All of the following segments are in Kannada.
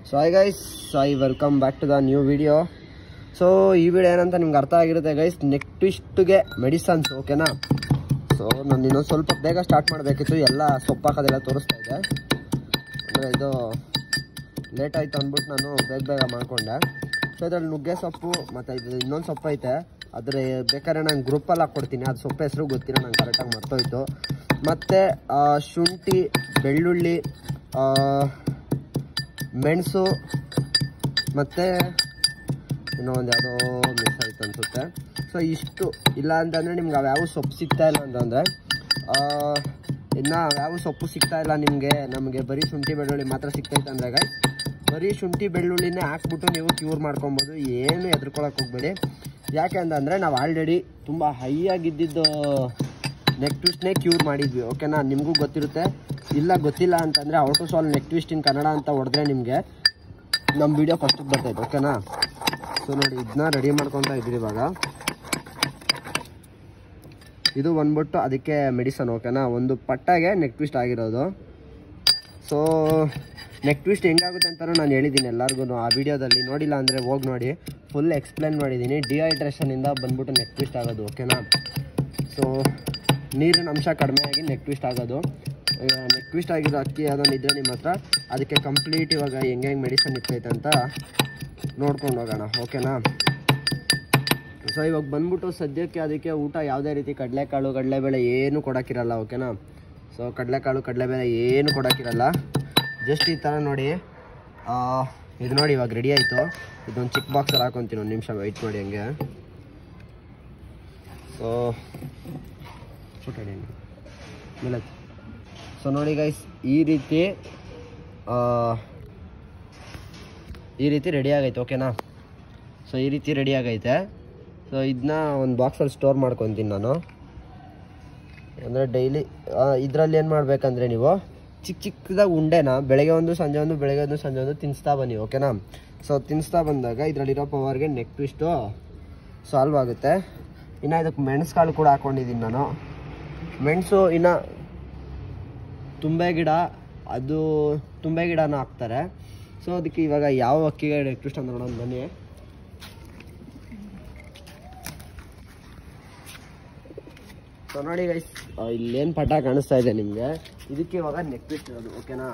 so hi guys I welcome back to the new video so ಈ ವಿಡಿಯೋ ಏನಂತ ನಿಮ್ಗೆ ಅರ್ಥ ಆಗಿರುತ್ತೆ ಗೈಸ್ ನೆಕ್ ಟ್ವಿಸ್ಟ್ಗೆ ಮೆಡಿಸನ್ಸ್ ಓಕೆನಾ ಸೊ ನಾನು ಇನ್ನೊಂದು ಸ್ವಲ್ಪ ಬೇಗ ಸ್ಟಾರ್ಟ್ ಮಾಡಬೇಕಿತ್ತು ಎಲ್ಲ ಸೊಪ್ಪು ಹಾಕೋದೆಲ್ಲ ತೋರಿಸ್ತಾ ಇದೆ ಅಂದರೆ ಇದು ಲೇಟ್ ಆಯಿತು ಅಂದ್ಬಿಟ್ಟು ನಾನು ಬೇಗ ಬೇಗ ಮಾಡಿಕೊಂಡೆ ಸೊ ಇದ್ರಲ್ಲಿ ನುಗ್ಗೆ ಸೊಪ್ಪು ಮತ್ತು ಇದು ಇನ್ನೊಂದು ಸೊಪ್ಪು ಐತೆ ಅದ್ರ ಬೇಕಾದ್ರೆ ನಾನು ಗ್ರೂಪಲ್ಲಿ ಹಾಕ್ಕೊಡ್ತೀನಿ ಅದು ಸೊಪ್ಪು ಹೆಸರು ಗೊತ್ತಿಲ್ಲ ನಂಗೆ ಕರೆಕ್ಟಾಗಿ ಮರ್ತೋಯ್ತು ಮತ್ತು ಶುಂಠಿ ಬೆಳ್ಳುಳ್ಳಿ ಆ, ಮೆಣಸು ಮತ್ತು ಇನ್ನೂ ಒಂದು ಯಾವುದೋ ಮಿಸ್ ಆಯ್ತು ಅನಿಸುತ್ತೆ ಸೊ ಇಷ್ಟು ಇಲ್ಲ ಅಂತಂದರೆ ನಿಮ್ಗೆ ಅವ್ಯಾವ ಸೊಪ್ಪು ಸಿಗ್ತಾ ಇಲ್ಲ ಅಂತಂದರೆ ಇನ್ನು ಯಾವ ಸೊಪ್ಪು ಸಿಗ್ತಾ ಇಲ್ಲ ನಿಮಗೆ ನಮಗೆ ಬರೀ ಶುಂಠಿ ಬೆಳ್ಳುಳ್ಳಿ ಮಾತ್ರ ಸಿಗ್ತೈತೆ ಅಂದರೆ guys, ಬರೀ ಶುಂಠಿ ಬೆಳ್ಳುಳ್ಳಿನೇ ಹಾಕ್ಬಿಟ್ಟು ನೀವು ಕ್ಯೂರ್ ಮಾಡ್ಕೊಬೋದು ಏನು ಹೆದರ್ಕೊಳಕ್ಕೆ ಹೋಗ್ಬೇಡಿ ಯಾಕೆ ಅಂತಂದರೆ ನಾವು ಆಲ್ರೆಡಿ ತುಂಬ ಹೈ ಆಗಿದ್ದಿದ್ದು ನೆಕ್ ಟ್ವಿಸ್ಟ್ನೇ ಕ್ಯೂರ್ ಮಾಡಿದ್ವಿ ಓಕೆನಾ ನಿಮಗೂ ಗೊತ್ತಿರುತ್ತೆ ಇಲ್ಲ ಗೊತ್ತಿಲ್ಲ ಅಂತಂದರೆ out to solve neck twist in Kannada ಅಂತ ಹೊಡೆದ್ರೆ ನಿಮಗೆ ನಮ್ಮ ವಿಡಿಯೋ ಫಸ್ಟಿಗೆ ಬರ್ತೈತೆ ಓಕೆನಾ ಸೊ ನೋಡಿ ಇದನ್ನ ರೆಡಿ ಮಾಡ್ಕೊತಾ ಇದ್ದೀರಿ ಇವಾಗ ಇದು ಬಂದ್ಬಿಟ್ಟು ಅದಕ್ಕೆ ಮೆಡಿಸನ್ ಓಕೆನಾ ಒಂದು ಪಟ್ಟಾಗೆ ನೆಕ್ ಟ್ವಿಸ್ಟ್ ಆಗಿರೋದು ಸೊ ನೆಕ್ ಟ್ವಿಸ್ಟ್ ಹೆಂಗಾಗುತ್ತೆ ಅಂತಲೂ ನಾನು ಹೇಳಿದ್ದೀನಿ ಎಲ್ಲರಿಗೂ ಆ ವಿಡಿಯೋದಲ್ಲಿ ನೋಡಿಲ್ಲ ಅಂದರೆ ಹೋಗಿ ನೋಡಿ ಫುಲ್ ಎಕ್ಸ್ಪ್ಲೇನ್ ಮಾಡಿದ್ದೀನಿ ಡಿಹೈಡ್ರೇಷನಿಂದ ಬಂದ್ಬಿಟ್ಟು ನೆಕ್ ಟ್ವಿಸ್ಟ್ ಆಗೋದು ಓಕೆನಾ ಸೊ ನೀರಿನ ಅಂಶ ಕಡಿಮೆ ಆಗಿ ನೆಕ್ ಟ್ವಿಸ್ಟ್ ಆಗೋದು ನೆಕ್ ಟ್ವಿಸ್ಟ್ ಆಗಿರೋ ಅಕ್ಕಿ ಅದೊಂದು ಇದ್ದರೆ ನಿಮ್ಮ ಹತ್ರ ಅದಕ್ಕೆ ಕಂಪ್ಲೀಟ್ ಇವಾಗ ಹೆಂಗೆ ಹೆಂಗೆ ಮೆಡಿಸನ್ ಇರ್ತೈತೆ ಅಂತ ನೋಡ್ಕೊಂಡು ಹೋಗೋಣ ಓಕೆನಾ ಸೊ ಇವಾಗ ಬಂದ್ಬಿಟ್ಟು ಸದ್ಯಕ್ಕೆ ಅದಕ್ಕೆ ಊಟ ಯಾವುದೇ ರೀತಿ ಕಡಲೆಕಾಳು ಕಡಲೆಬೇಳೆ ಏನು ಕೊಡೋಕ್ಕಿರಲ್ಲ ಓಕೆನಾ ಸೊ ಕಡಲೆಕಾಳು ಕಡಲೆಬೇಳೆ ಏನು ಕೊಡೋಕ್ಕಿರಲ್ಲ ಜಸ್ಟ್ ಈ ಥರ ನೋಡಿ ಆ, ಇದು ನೋಡಿ ಇವಾಗ ರೆಡಿ ಆಯಿತು ಇದೊಂದು ಚಿಕ್ಕ ಬಾಕ್ಸಲ್ಲಿ ಹಾಕೊತೀನಿ ಒಂದು ನಿಮಿಷ ವೆಯ್ಟ್ ಮಾಡಿ ಹಂಗೆ ಸೊ ಮಿಲತ್ ಸೊ ನೋಡಿ ಗೈಸ್ ಈ ರೀತಿ ಆ, ಈ ರೀತಿ ರೆಡಿ ಆಗೈತೆ ಓಕೆನಾ ಸೊ ಈ ರೀತಿ ರೆಡಿ ಆಗೈತೆ ಸೊ ಇದನ್ನ ಒಂದು ಬಾಕ್ಸಲ್ಲಿ ಸ್ಟೋರ್ ಮಾಡ್ಕೊತೀನಿ ನಾನು ಅಂದರೆ ಡೈಲಿ ಇದರಲ್ಲಿ ಏನು ಮಾಡಬೇಕಂದ್ರೆ ನೀವು ಚಿಕ್ಕ ಚಿಕ್ಕದಾಗಿ ಉಂಡೆನ ಬೆಳಗ್ಗೆ ಒಂದು ಸಂಜೆ ಒಂದು ಬೆಳಗ್ಗೆ ಒಂದು ಸಂಜೆ ಒಂದು ತಿನ್ನಿಸ್ತಾ ಬನ್ನಿ ಓಕೆನಾ ಸೊ ತಿನ್ನಿಸ್ತಾ ಬಂದಾಗ ಇದರಲ್ಲಿರೋ ಪವರ್ಗೆ ನೆಕ್ ಟ್ವಿಸ್ಟು ಸಾಲ್ವ್ ಆಗುತ್ತೆ ಇನ್ನು ಇದಕ್ಕೆ ಮೆಣಸು ಕಾಳು ಕೂಡ ಹಾಕ್ಕೊಂಡಿದ್ದೀನಿ ನಾನು ಮೆಣಸು ಇನ್ನು ತುಂಬೆ ಗಿಡ ಅದು ತುಂಬೆ ಗಿಡನ ಹಾಕ್ತಾರೆ ಸೊ ಅದಕ್ಕೆ ಇವಾಗ ಯಾವ ಅಕ್ಕಿಗೆ ನೆಕ್ ಟ್ವಿಸ್ಟ್ ಅಂತ ನೋಡೋಣ ಬನ್ನಿ ಸೊ ನೋಡಿ ಗೈಸ್ ಇಲ್ಲೇನು ಪಟ ಕಾಣಿಸ್ತಾ ಇದೆ ನಿಮಗೆ ಇದಕ್ಕೆ ಇವಾಗ ನೆಕ್ ಟ್ವಿಸ್ಟ್ ಇರೋದು ಓಕೆನಾ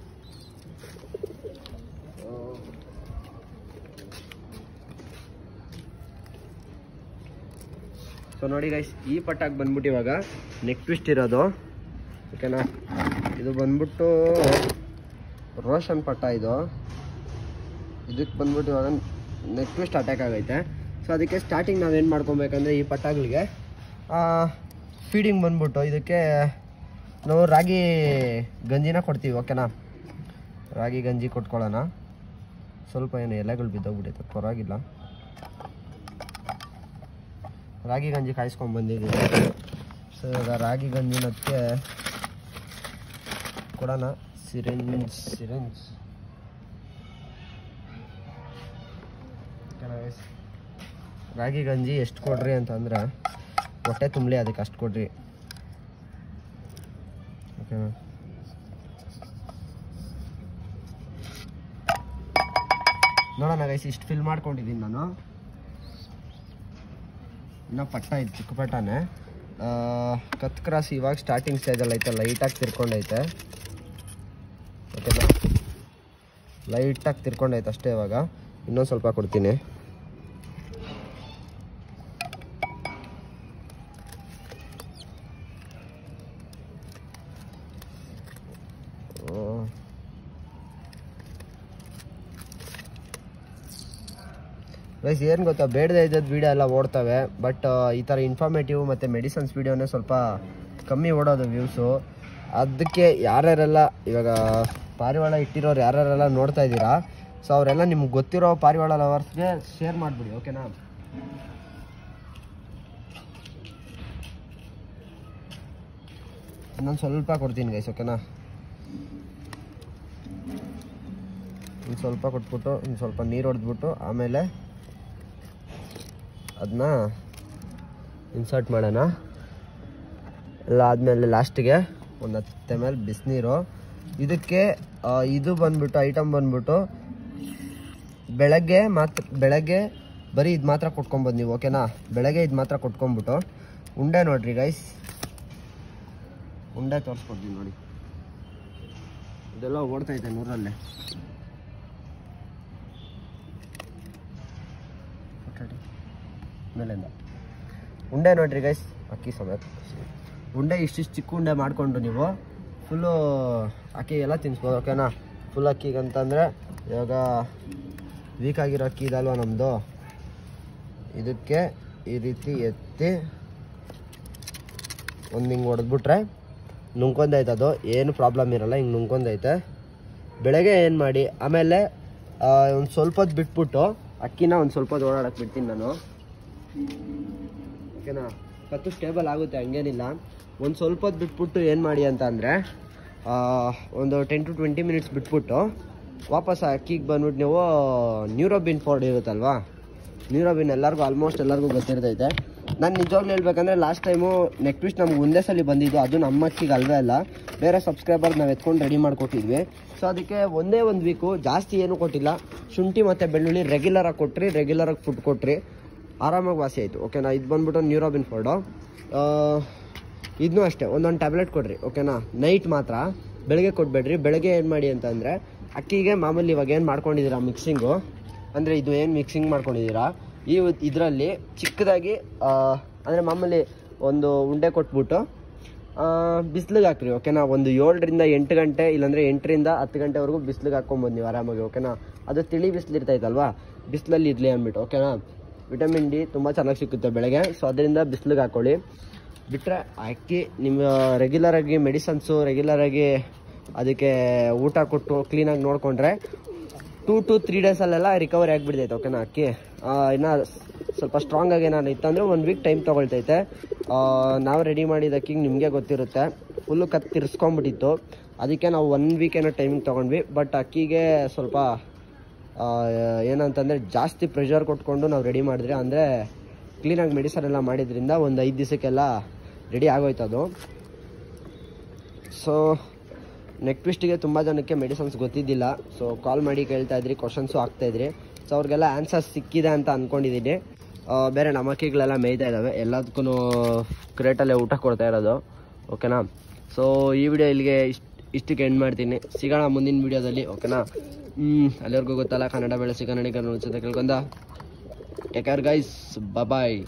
ಸೊ ನೋಡಿ ಗೈಸ್ ಈ ಪಟ್ಟಾಗಿ ಬಂದ್ಬಿಟ್ಟು ಇವಾಗ ನೆಕ್ ಟ್ವಿಸ್ಟ್ ಇರೋದು ಓಕೆನಾ ಇದು ಬಂದ್ಬಿಟ್ಟು ರೋಷನ್ ಪಟ್ಟ ಇದು ಇದಕ್ಕೆ ಬಂದ್ಬಿಟ್ಟು ಇವಾಗ ನೆಕ್ ಟ್ವಿಸ್ಟ್ ಅಟ್ಯಾಕ್ ಆಗೈತೆ ಸೊ ಅದಕ್ಕೆ ಸ್ಟಾರ್ಟಿಂಗ್ ನಾವೇನು ಮಾಡ್ಕೊಬೇಕಂದ್ರೆ ಈ ಪಟ್ಟಾಗಳಿಗೆ ಫೀಡಿಂಗ್ ಬಂದ್ಬಿಟ್ಟು ಇದಕ್ಕೆ ನಾವು ರಾಗಿ ಗಂಜಿನ ಕೊಡ್ತೀವಿ ಓಕೆನಾ ರಾಗಿ ಗಂಜಿ ಕೊಟ್ಕೊಳ್ಳೋಣ ಸ್ವಲ್ಪ ಏನು ಎಲೆಗಳು ಬಿದ್ದೋಗ್ಬಿಟ್ಟೈತೆ ಪರವಾಗಿಲ್ಲ ರಾಗಿ ಗಂಜಿ ಕಾಯಿಸ್ಕೊಂಡು ಬಂದಿದ್ದೀವಿ ಸೊ ಇವಾಗ ರಾಗಿ ಗಂಜಿನಕ್ಕೆ ಕೊಡೋಣ ಸಿರಿಂಜ್ ಸಿರಿಂಜ್ ರಾಗಿ ಗಂಜಿ ಎಷ್ಟು ಕೊಡ್ರಿ ಅಂತಂದ್ರೆ ಹೊಟ್ಟೆ ತುಂಬಲಿ ಅದಕ್ಕೆ ಅಷ್ಟು ಕೊಡ್ರಿ ಓಕೆನಾ ನೋಡೋಣ ಗೈಸ್ ಇಷ್ಟು ಫಿಲ್ ಮಾಡ್ಕೊಂಡಿದ್ದೀನಿ ನಾನು ಇನ್ನು ಪಟ್ಟ ಐತೆ ಚಿಕ್ಕ ಪಟ್ಟನೆ ಕತ್ ಕ್ರಾಸ್ ಇವಾಗ ಸ್ಟಾರ್ಟಿಂಗ್ ಸ್ಟೇಜಲ್ಲಿ ಐತೆ ಲೈಟಾಗಿ ತಿರ್ಕೊಂಡೈತೆ ಓಕೆನಾ ಲೈಟಾಗಿ ತಿರ್ಕೊಂಡೈತೆ ಅಷ್ಟೇ ಇವಾಗ ಇನ್ನೊಂದು ಸ್ವಲ್ಪ ಕೊಡ್ತೀನಿ ಗೈಸ್ ಏನು ಗೊತ್ತಾ ಬೇಡದೇ ಇದ್ದದ್ದು ವೀಡಿಯೋ ಎಲ್ಲ ಓಡ್ತವೆ ಬಟ್ ಈ ಥರ ಇನ್ಫಾರ್ಮೇಟಿವ್ ಮತ್ತು ಮೆಡಿಸನ್ಸ್ ವೀಡಿಯೋನೇ ಸ್ವಲ್ಪ ಕಮ್ಮಿ ಓಡೋದು ವ್ಯೂಸು ಅದಕ್ಕೆ ಯಾರ್ಯಾರೆಲ್ಲ ಇವಾಗ ಪಾರಿವಾಳ ಇಟ್ಟಿರೋರು ಯಾರ್ಯಾರೆಲ್ಲ ನೋಡ್ತಾ ಇದ್ದೀರಾ ಸೊ ಅವರೆಲ್ಲ ನಿಮ್ಗೆ ಗೊತ್ತಿರೋ ಪಾರಿವಾಳ ಲವರ್ಸ್ಗೆ ಶೇರ್ ಮಾಡಿಬಿಡಿ ಓಕೆನಾ ಇನ್ನೊಂದು ಸ್ವಲ್ಪ ಕೊಡ್ತೀನಿ ಗೈಸ್ ಓಕೆನಾ ಒಂದು ಸ್ವಲ್ಪ ಕೊಟ್ಬಿಟ್ಟು ಒಂದು ಸ್ವಲ್ಪ ನೀರು ಹೊಡೆದ್ಬಿಟ್ಟು ಆಮೇಲೆ ಅದನ್ನ ಇನ್ಸರ್ಟ್ ಮಾಡೋಣ ಎಲ್ಲ ಆದಮೇಲೆ ಲಾಸ್ಟಿಗೆ ಒಂದು ಹತ್ತು ಎಮ್ ಎಲ್ ಬಿಸಿನೀರು ಇದಕ್ಕೆ ಆ, ಇದು ಬಂದ್ಬಿಟ್ಟು ಐಟಮ್ ಬಂದ್ಬಿಟ್ಟು ಬೆಳಗ್ಗೆ ಮಾತ್ರ ಬೆಳಗ್ಗೆ ಬರೀ ಇದು ಮಾತ್ರ ಕೊಟ್ಕೊಬೋದು ನೀವು ಓಕೆನಾ ಬೆಳಗ್ಗೆ ಇದು ಮಾತ್ರ ಕೊಟ್ಕೊಂಬಿಟ್ಟು ಉಂಡೆ ನೋಡ್ರಿ ಗೈಸ್ ಉಂಡೆ ತೋರಿಸ್ಕೊಡ್ತೀನಿ ನೋಡಿ ಇದೆಲ್ಲ ಓಡ್ತೈತೆ ನೂರಲ್ಲೇ ಮೇಲಿಂದ ಉಂಡೆ ನೋಡ್ರಿ ಗೈಸ್ ಅಕ್ಕಿ ಸಮೇತ ಉಂಡೆ ಇಷ್ಟಿಷ್ಟು ಚಿಕ್ಕ ಉಂಡೆ ಮಾಡಿಕೊಂಡು ನೀವು ಫುಲ್ಲು ಅಕ್ಕಿ ಎಲ್ಲ ತಿನ್ಸ್ಬೋದು ಓಕೆನಾ ಫುಲ್ ಅಕ್ಕಿಗೆ ಅಂತಂದರೆ ಇವಾಗ ವೀಕ್ ಆಗಿರೋ ಅಕ್ಕಿ ಇದಲ್ವ ನಮ್ಮದು ಇದಕ್ಕೆ ಈ ರೀತಿ ಎತ್ತಿ ಒಂದು ಹಿಂಗೆ ಹೊಡೆದ್ಬಿಟ್ರೆ ನುಂಗ್ಕೊಂಡೈತೆ ಅದು ಏನು ಪ್ರಾಬ್ಲಮ್ ಇರಲ್ಲ ಹಿಂಗೆ ನುಂಗ್ಕೊಂಡೈತೆ ಬೆಳಗ್ಗೆ ಏನು ಮಾಡಿ ಆಮೇಲೆ ಒಂದು ಸ್ವಲ್ಪ ಹೊತ್ತು ಬಿಟ್ಬಿಟ್ಟು ಅಕ್ಕಿನ ಒಂದು ಸ್ವಲ್ಪ ಹೊತ್ತು ಓಡಾಡಕ್ಕೆ ಬಿಡ್ತೀನಿ ನಾನು ಓಕೆನಾ ಕತ್ತು ಸ್ಟೇಬಲ್ ಆಗುತ್ತೆ ಹಂಗೇನಿಲ್ಲ ಒಂದು ಸ್ವಲ್ಪ ಹೊತ್ತು ಬಿಟ್ಬಿಟ್ಟು ಏನು ಮಾಡಿ ಅಂತ ಅಂದರೆ ಒಂದು ಟೆನ್ ಟು ಟ್ವೆಂಟಿ ಮಿನಿಟ್ಸ್ ಬಿಟ್ಬಿಟ್ಟು ವಾಪಸ್ ಆ ಅಕ್ಕಿಗೆ ಬಂದ್ಬಿಟ್ಟು ನೀವು ನ್ಯೂರೋಬಿನ್ ಪೌಡರ್ ಇರುತ್ತಲ್ವಾ ನ್ಯೂರೋಬಿನ್ ಎಲ್ಲರಿಗೂ ಆಲ್ಮೋಸ್ಟ್ ಎಲ್ಲರಿಗೂ ಗೊತ್ತಿರ್ತೈತೆ ನಾನು ನಿಜವಾಗ್ಲೂ ಹೇಳ್ಬೇಕಂದ್ರೆ ಲಾಸ್ಟ್ ಟೈಮು ನೆಕ್ ಟ್ವಿಸ್ಟ್ ನಮ್ಗೆ ಒಂದೇ ಸಲ ಬಂದಿದ್ದು ಅದು ನಮ್ಮ ಅಕ್ಕಿಗೆ ಅಲ್ವೇ ಅಲ್ಲ ಬೇರೆ ಸಬ್ಸ್ಕ್ರೈಬರ್ ನಾವು ಎತ್ಕೊಂಡು ರೆಡಿ ಮಾಡಿಕೊಟ್ಟಿದ್ವಿ ಸೊ ಅದಕ್ಕೆ ಒಂದೇ ಒಂದು ವೀಕು ಜಾಸ್ತಿ ಏನೂ ಕೊಟ್ಟಿಲ್ಲ ಶುಂಠಿ ಮತ್ತು ಬೆಳ್ಳುಳ್ಳಿ ರೆಗ್ಯುಲರಾಗಿ ಕೊಟ್ರಿ ರೆಗ್ಯುಲರಾಗಿ ಫುಡ್ ಕೊಟ್ರಿ ಆರಾಮಾಗಿ ವಾಸಿ ಆಯಿತು ಓಕೆನಾ ಇದು ಬಂದ್ಬಿಟ್ಟು ನ್ಯೂರೋಬಿನ್ ಫೋರ್ಡು ಇದನ್ನೂ ಅಷ್ಟೇ ಒಂದೊಂದು ಟ್ಯಾಬ್ಲೆಟ್ ಕೊಡ್ರಿ ಓಕೆನಾ ನೈಟ್ ಮಾತ್ರ ಬೆಳಗ್ಗೆ ಕೊಡಬೇಡ್ರಿ ಬೆಳಗ್ಗೆ ಏನು ಮಾಡಿ ಅಂತಂದರೆ ಅಕ್ಕಿಗೆ ಮಾಮೂಲಿ ಇವಾಗ ಏನು ಮಾಡ್ಕೊಂಡಿದ್ದೀರಾ ಮಿಕ್ಸಿಂಗು ಅಂದರೆ ಇದು ಏನು ಮಿಕ್ಸಿಂಗ್ ಮಾಡ್ಕೊಂಡಿದ್ದೀರಾ ಈ ಇದರಲ್ಲಿ ಚಿಕ್ಕದಾಗಿ ಅಂದರೆ ಮಾಮೂಲಿ ಒಂದು ಉಂಡೆ ಕೊಟ್ಬಿಟ್ಟು ಬಿಸಿಲಿಗೆ ಹಾಕ್ರಿ ಓಕೆನಾ ಒಂದು ಏಳರಿಂದ ಎಂಟು ಗಂಟೆ ಇಲ್ಲಾಂದರೆ ಎಂಟರಿಂದ ಹತ್ತು ಗಂಟೆವರೆಗೂ ಬಿಸಿಲಿಗೆ ಹಾಕ್ಕೊಬೋದು ನೀವು ಆರಾಮಾಗಿ ಓಕೆನಾ ಅದು ತಿಳಿ ಬಿಸಿಲು ಇರ್ತೈತಲ್ವಾ ಬಿಸಿಲಲ್ಲಿ ಇರಲಿ ಅಂದ್ಬಿಟ್ಟು ಓಕೆನಾ ವಿಟಮಿನ್ ಡಿ ತುಂಬ ಚೆನ್ನಾಗಿ ಸಿಕ್ಕುತ್ತೆ ಬೆಳಗ್ಗೆ ಸೊ ಅದರಿಂದ ಬಿಸಿಲಿಗೆ ಹಾಕ್ಕೊಳ್ಳಿ ಬಿಟ್ಟರೆ ಅಕ್ಕಿ ನಿಮ್ಮ ರೆಗ್ಯುಲರಾಗಿ ಮೆಡಿಸನ್ಸು ರೆಗ್ಯುಲರಾಗಿ ಅದಕ್ಕೆ ಊಟ ಕೊಟ್ಟು ಕ್ಲೀನಾಗಿ ನೋಡಿಕೊಂಡ್ರೆ ಟೂ ಟು ತ್ರೀ ಡೇಸಲ್ಲೆಲ್ಲ ರಿಕವರಿ ಆಗಿಬಿಡ್ತೈತೆ ಓಕೆನಾ ಅಕ್ಕಿ ಇನ್ನು ಸ್ವಲ್ಪ ಸ್ಟ್ರಾಂಗ್ ಆಗಿ ಏನಾದ್ರು ಇತ್ತಂದರೆ ಒಂದು ವೀಕ್ ಟೈಮ್ ತೊಗೊಳ್ತೈತೆ ನಾವು ರೆಡಿ ಮಾಡಿದ ಅಕ್ಕಿಗೆ ನಿಮಗೆ ಗೊತ್ತಿರುತ್ತೆ ಫುಲ್ಲು ಕತ್ ತಿರ್ಸ್ಕೊಂಬಿಟ್ಟಿತ್ತು ಅದಕ್ಕೆ ನಾವು ಒನ್ ವೀಕ್ ಏನೋ ಟೈಮಿಂಗ್ ತೊಗೊಂಡ್ವಿ ಬಟ್ ಅಕ್ಕಿಗೆ ಸ್ವಲ್ಪ ಆ, ಏನಂತಂದರೆ ಜಾಸ್ತಿ ಪ್ರೆಷರ್ ಕೊಟ್ಕೊಂಡು ನಾವು ರೆಡಿ ಮಾಡಿದ್ರೆ ಅಂದರೆ ಕ್ಲೀನಾಗಿ ಮೆಡಿಸನ್ ಎಲ್ಲ ಮಾಡಿದ್ರಿಂದ ಒಂದು ಐದು ದಿವಸಕ್ಕೆಲ್ಲ ರೆಡಿ ಆಗೋಯ್ತು ಅದು ಸೊ ನೆಕ್ ಟ್ವಿಸ್ಟಿಗೆ ತುಂಬ ಜನಕ್ಕೆ ಮೆಡಿಸನ್ಸ್ ಗೊತ್ತಿದ್ದಿಲ್ಲ ಸೊ ಕಾಲ್ ಮಾಡಿ ಕೇಳ್ತಾ ಇದ್ರಿ ಕ್ವಶನ್ಸು ಆಗ್ತಾಯಿದ್ರಿ ಸೊ ಅವ್ರಿಗೆಲ್ಲ ಆನ್ಸರ್ಸ್ ಸಿಕ್ಕಿದೆ ಅಂತ ಅಂದ್ಕೊಂಡಿದ್ದೀನಿ ಬೇರೆ ನಮಕಿಗಳೆಲ್ಲ ಮೇಯ್ತಾ ಇದ್ದಾವೆ ಎಲ್ಲದಕ್ಕೂ ಕ್ರೇಟಲ್ಲೇ ಊಟ ಕೊಡ್ತಾ ಇರೋದು ಓಕೆನಾ ಸೊ ಈ ವಿಡಿಯೋ ಇಲ್ಲಿಗೆ ಇಷ್ಟು ಇಷ್ಟಕ್ಕೆ ಎಂಡ್ ಮಾಡ್ತೀನಿ ಸಿಗೋಣ ಮುಂದಿನ ವಿಡಿಯೋದಲ್ಲಿ ಓಕೆನಾ ಹ್ಞೂ ಅಲ್ಲಿವರೆಗೂ ಗೊತ್ತಲ್ಲ ಕನ್ನಡ ಬೆಳೆಸಿ ಕನ್ನಡಿಗರನ್ನು ಉಚಿತ ಕೇಳ್ಕೊಂಡ ಟೇಕ್ ಕೇರ್ ಗೈಸ್ ಬಾಯ್